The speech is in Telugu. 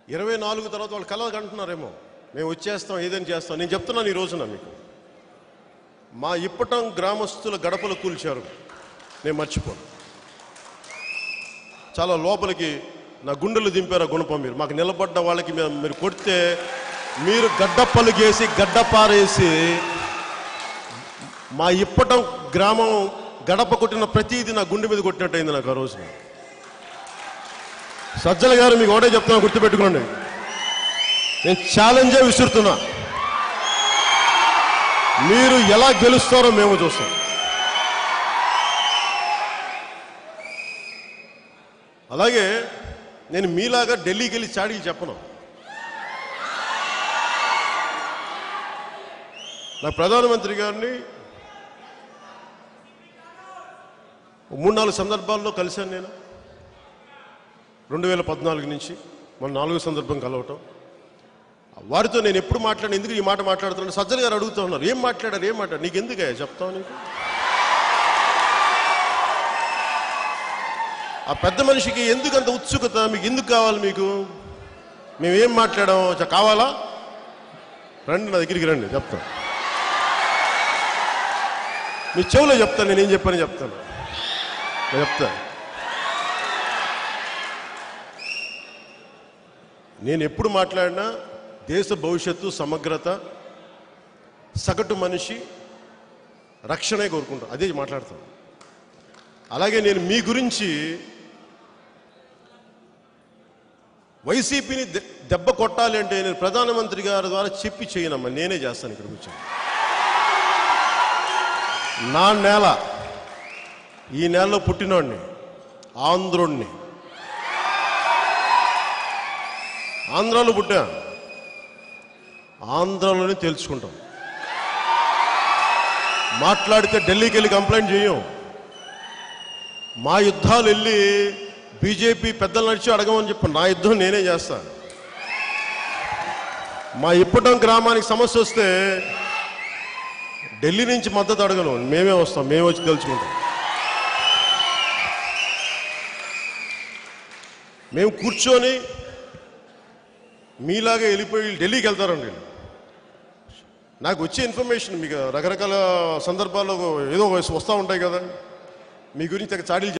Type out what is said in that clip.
ఇరవై నాలుగు తర్వాత వాళ్ళు కలలు అంటున్నారేమో మేము వచ్చేస్తాం ఏదైనా చేస్తాం నేను చెప్తున్నాను ఈ రోజున మీకు మా ఇప్పటం గ్రామస్తుల గడపలు కూల్చారు నేను మర్చిపోను చాలా లోపలికి నా గుండెలు దింపారు ఆ గుణపం మీరు మాకు నిలబడ్డ వాళ్ళకి మీరు మీరు కొడితే మీరు గడ్డప్పలు గేసి గడ్డపారేసి మా ఇప్పటం గ్రామం గడప కొట్టిన ప్రతిదీ నా గుండె మీద కొట్టినట్టయింది నాకు ఆ రోజున సజ్జల గారు మీకు ఒకటే చెప్తున్నా గుర్తుపెట్టుకోండి నేను ఛాలెంజే విసురుతున్నా మీరు ఎలా గెలుస్తారో మేము చూస్తాం అలాగే నేను మీలాగా ఢిల్లీకి వెళ్ళి చాడీకి చెప్పను నా ప్రధానమంత్రి గారిని ఒక మూడు నాలుగు సందర్భాల్లో కలిశాను నేను రెండు వేల పద్నాలుగు నుంచి మన నాలుగో సందర్భం కలవటం వారితో నేను ఎప్పుడు మాట్లాడిన ఎందుకు ఈ మాట మాట్లాడుతున్నాను సజ్జల గారు అడుగుతూ ఉన్నారు ఏం మాట్లాడారు ఏం మాట్లాడారు నీకు ఎందుకు చెప్తావు నీకు ఆ పెద్ద మనిషికి ఎందుకు అంత ఉత్సుకత మీకు ఎందుకు కావాలి మీకు మేము ఏం మాట్లాడాం చ- కావాలా రండి నా దగ్గరికి రండి చెప్తాను మీ చెవులో చెప్తాను నేను ఏం చెప్పాను చెప్తాను నేను చెప్తాను నేను ఎప్పుడు మాట్లాడినా దేశ భవిష్యత్తు సమగ్రత సగటు మనిషి రక్షణే కోరుకుంటాను అదే మాట్లాడతాను అలాగే నేను మీ గురించి వైసీపీని దె- దెబ్బ కొట్టాలి అంటే నేను ప్రధానమంత్రి గారి ద్వారా చెప్పి చేయనమ్మా నేనే చేస్తాను ఇక్కడ కూర్చొని నా నేల ఈ నేలలో పుట్టినోడిని ఆంధ్రుణ్ణి ఆంధ్రాలో పుట్టా ఆంధ్రాలోనే తెలుసుకుంటాం మాట్లాడితే ఢిల్లీకి వెళ్ళి కంప్లైంట్ చేయం మా యుద్ధాలు వెళ్ళి బీజేపీ పెద్దలు నడిచి అడగమని చెప్పి నా యుద్ధం నేనే చేస్తా మా ఇప్పటం గ్రామానికి సమస్య వస్తే ఢిల్లీ నుంచి మద్దతు అడగను మేమే వస్తాం మేమే వచ్చి తెలుసుకుంటాం మేము కూర్చొని మీలాగే వెళ్ళిపోయి ఢిల్లీకి వెళ్తారండి వీళ్ళు. నాకు వచ్చే ఇన్ఫర్మేషన్ మీకు రకరకాల సందర్భాల్లో ఏదో వస్తూ ఉంటాయి కదా మీ గురించి తెగ చాడీలు